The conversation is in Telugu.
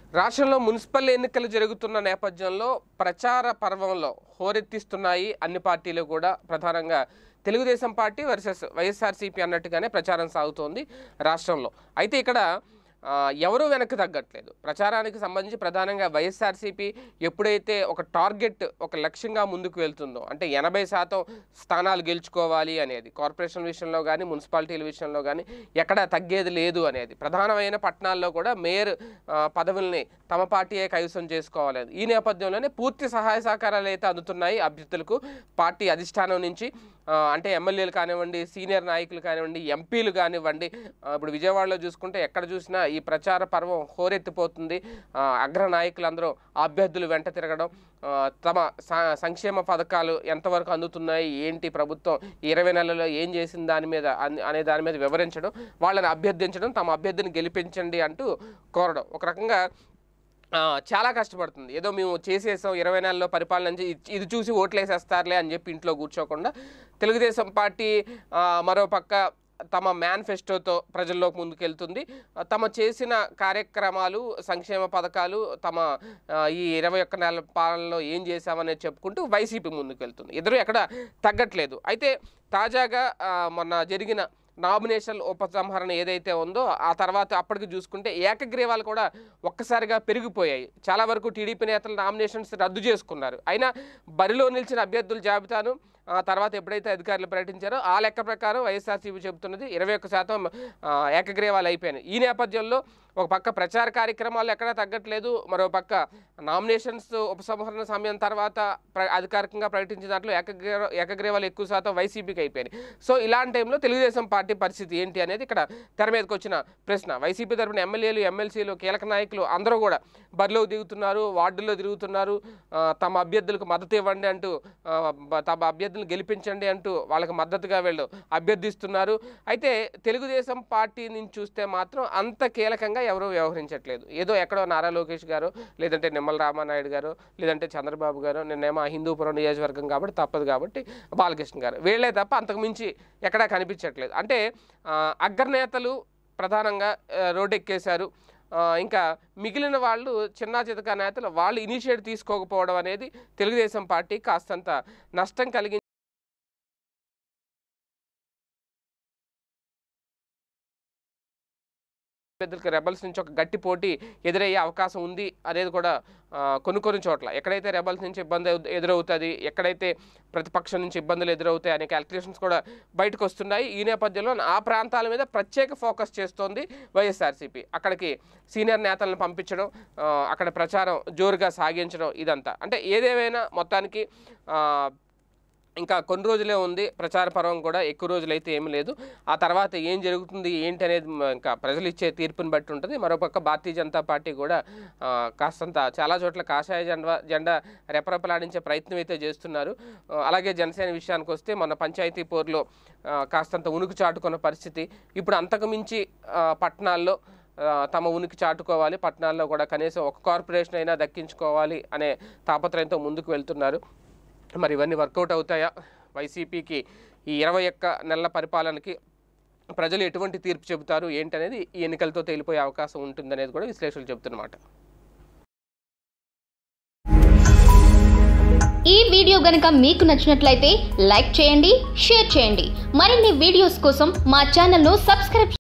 రాష్ట్రంలో మున్సిపల్ ఎన్నికలు జరుగుతున్న నేపథ్యంలో ప్రచార పర్వంలో హోరెత్తిస్తున్నాయి అన్ని పార్టీలు కూడా ప్రధానంగా తెలుగుదేశం పార్టీ వర్సెస్ వైఎస్ఆర్సీపీ అన్నట్టుగానే ప్రచారం సాగుతోంది రాష్ట్రంలో అయితే ఇక్కడ ఆ, ఎవరూ వెనక్కి తగ్గట్లేదు ప్రచారానికి సంబంధించి ప్రధానంగా వైఎస్ఆర్సీపీ ఎప్పుడైతే ఒక టార్గెట్ ఒక లక్ష్యంగా ముందుకు వెళ్తుందో అంటే ఎనభై శాతం స్థానాలు గెలుచుకోవాలి అనేది కార్పొరేషన్ విషయంలో కానీ మున్సిపాలిటీల విషయంలో కానీ ఎక్కడ తగ్గేది లేదు అనేది ప్రధానమైన పట్టణాల్లో కూడా మేయర్ ఆ, పదవుల్ని తమ పార్టీయే కైవసం చేసుకోవాలి ఈ నేపథ్యంలోనే పూర్తి సహాయ సహకారాలు అయితే అందుతున్నాయి అభ్యర్థులకు పార్టీ అధిష్టానం నుంచి ఆ, అంటే ఎమ్మెల్యేలు కానివ్వండి సీనియర్ నాయకులు కానివ్వండి ఎంపీలు కానివ్వండి ఆ, ఇప్పుడు విజయవాడలో చూసుకుంటే ఎక్కడ చూసినా ఈ ప్రచార పర్వం హోరెత్తిపోతుంది ఆ, అగ్ర నాయకులందరూ అభ్యర్థులు వెంట తిరగడం ఆ, తమ స- సంక్షేమ పథకాలు ఎంతవరకు అందుతున్నాయి ఏంటి ప్రభుత్వం ఈ ఇరవై నెలల్లో ఏం చేసిన దాని మీద అన్- అనే దాని మీద వివరించడం వాళ్ళని అభ్యర్థించడం తమ అభ్యర్థిని గెలిపించండి అంటూ కోరడం ఒక రకంగా ఆ, చాలా కష్టపడుతుంది ఏదో మేము చేసేసాం ఇరవై నెలల్లో పరిపాలన చే- ఇది- ఇది చూసి ఓట్లు వేసేస్తారులే అని చెప్పి ఇంట్లో కూర్చోకుండా తెలుగుదేశం పార్టీ ఆ, మరో పక్క తమ మేనిఫెస్టోతో ప్రజల్లోకి ముందుకెళ్తుంది ఆ, తమ చేసిన కార్యక్రమాలు సంక్షేమ పథకాలు తమ ఆ, ఈ ఇరవై ఒక్క నెలల పాలనలో ఏం చేశామనేది చెప్పుకుంటూ వైసీపీ ముందుకెళ్తుంది ఇద్దరు ఎక్కడ తగ్గట్లేదు అయితే తాజాగా ఆ, మొన్న జరిగిన నామినేషన్ ఉపసంహరణ ఏదైతే ఉందో ఆ తర్వాత అప్పటికి చూసుకుంటే ఏకగ్రీవాలు కూడా ఒక్కసారిగా పెరిగిపోయాయి చాలా వరకు టీడీపీ నేతలు నామినేషన్స్ రద్దు చేసుకున్నారు అయినా బరిలో నిలిచిన అభ్యర్థుల జాబితాను ఆ తర్వాత ఎప్పుడైతే అధికారులు ప్రకటించారో ఆ లెక్క ప్రకారం వైఎస్ఆర్సీపీ చెబుతున్నది ఇరవై ఒక్క శాతం ఆ, ఏకగ్రీవాలు అయిపోయినాయి ఈ నేపథ్యంలో ఒక పక్క ప్రచార కార్యక్రమాలు ఎక్కడా తగ్గట్లేదు మరో పక్క నామినేషన్స్ ఉపసంహరణ సమయం తర్వాత ప్ర- అధికారికంగా ప్రకటించిన దాంట్లో ఏకగ్రీవ ఏకగ్రీవాలు ఎక్కువ శాతం వైసీపీకి అయిపోయినాయి సో ఇలాంటి టైంలో తెలుగుదేశం పార్టీ పరిస్థితి ఏంటి అనేది ఇక్కడ తెర మీదకి వచ్చిన ప్రశ్న వైసీపీ తరపున ఎమ్మెల్యేలు ఎమ్మెల్సీలు కీలక నాయకులు అందరూ కూడా బరిలోకి దిగుతున్నారు వార్డుల్లో తిరుగుతున్నారు ఆ, తమ అభ్యర్థులకు మద్దతు ఇవ్వండి అంటూ ఆ, బ- తమ అభ్యర్థులను గెలిపించండి అంటూ వాళ్ళకి మద్దతుగా వీళ్ళు అభ్యర్థిస్తున్నారు అయితే తెలుగుదేశం పార్టీ నుంచి చూస్తే మాత్రం అంత కీలకంగా ఎవరూ వ్యవహరించట్లేదు ఏదో ఎక్కడో నారా లోకేష్ గారు లేదంటే నిమ్మల రామానాయుడు గారు లేదంటే చంద్రబాబు గారు నిన్నేమో ఆ హిందూపురం నియోజకవర్గం కాబట్టి తప్పదు కాబట్టి బాలకృష్ణ గారు వీళ్ళే తప్ప అంతకు మించి ఎక్కడా కనిపించట్లేదు అంటే ఆ, అగ్రనేతలు ప్రధానంగా ఆ, రోడ్డెక్కేశారు ఆ, ఇంకా మిగిలిన వాళ్ళు చిన్న చితక నేతలు వాళ్ళు ఇనిషియేట్ తీసుకోకపోవడం అనేది తెలుగుదేశం పార్టీ కాస్తంత నష్టం కలిగి అభ్యర్థులకు రెబల్స్ నుంచి ఒక గట్టి పోటీ ఎదురయ్యే అవకాశం ఉంది అనేది కూడా ఆ, కొన్ని కొన్ని చోట్ల ఎక్కడైతే రెబల్స్ నుంచి ఇబ్బంది ఎదు- ఎదురవుతుంది ఎక్కడైతే ప్రతిపక్షం నుంచి ఇబ్బందులు ఎదురవుతాయి అనే క్యాలిక్యులేషన్స్ కూడా బయటకు వస్తున్నాయి ఈ నేపథ్యంలో ఆ ప్రాంతాల మీద ప్రత్యేక ఫోకస్ చేస్తోంది వైఎస్ఆర్సీపీ అక్కడికి సీనియర్ నేతలను పంపించడం ఆ, అక్కడ ప్రచారం జోరుగా సాగించడం ఇదంతా అంటే ఏదేమైనా మొత్తానికి ఆ, ఇంకా కొన్ని రోజులే ఉంది ప్రచార పర్వం కూడా ఎక్కువ రోజులు అయితే ఏమీ లేదు ఆ తర్వాత ఏం జరుగుతుంది ఏంటి అనేది మ- ఇంకా ప్రజలు ఇచ్చే తీర్పుని బట్టి ఉంటుంది మరోపక్క భారతీయ జనతా పార్టీ కూడా ఆ, కాస్తంత చాలా చోట్ల కాషాయ జెండా జెండా రెపరెపలాడించే ప్రయత్నం అయితే చేస్తున్నారు ఆ, అలాగే జనసేన విషయానికి వస్తే మన పంచాయతీ పోరులో ఆ, కాస్తంత ఉనికి చాటుకున్న పరిస్థితి ఇప్పుడు అంతకు మించి ఆ, పట్టణాల్లో ఆ, తమ ఉనికి చాటుకోవాలి పట్టణాల్లో కూడా కనీసం ఒక కార్పొరేషన్ అయినా దక్కించుకోవాలి అనే తాపత్రయంతో ముందుకు వెళ్తున్నారు మరి ఇవన్నీ వర్కౌట్ అవుతాయా వైసీపీకి ఈ ఇరవై ఒక్క నెలల పరిపాలనకి ప్రజలు ఎటువంటి తీర్పు చెబుతారు ఏంటనేది ఈ ఎన్నికలతో తేలిపోయే అవకాశం ఉంటుందనేది కూడా విశ్లేషకులు చెబుతున్నమాట ఈ వీడియో గనుక మీకు నచ్చినట్లయితే లైక్ చేయండి షేర్ చేయండి మరిన్ని వీడియోస్ కోసం మా ఛానల్ను సబ్స్క్రైబ్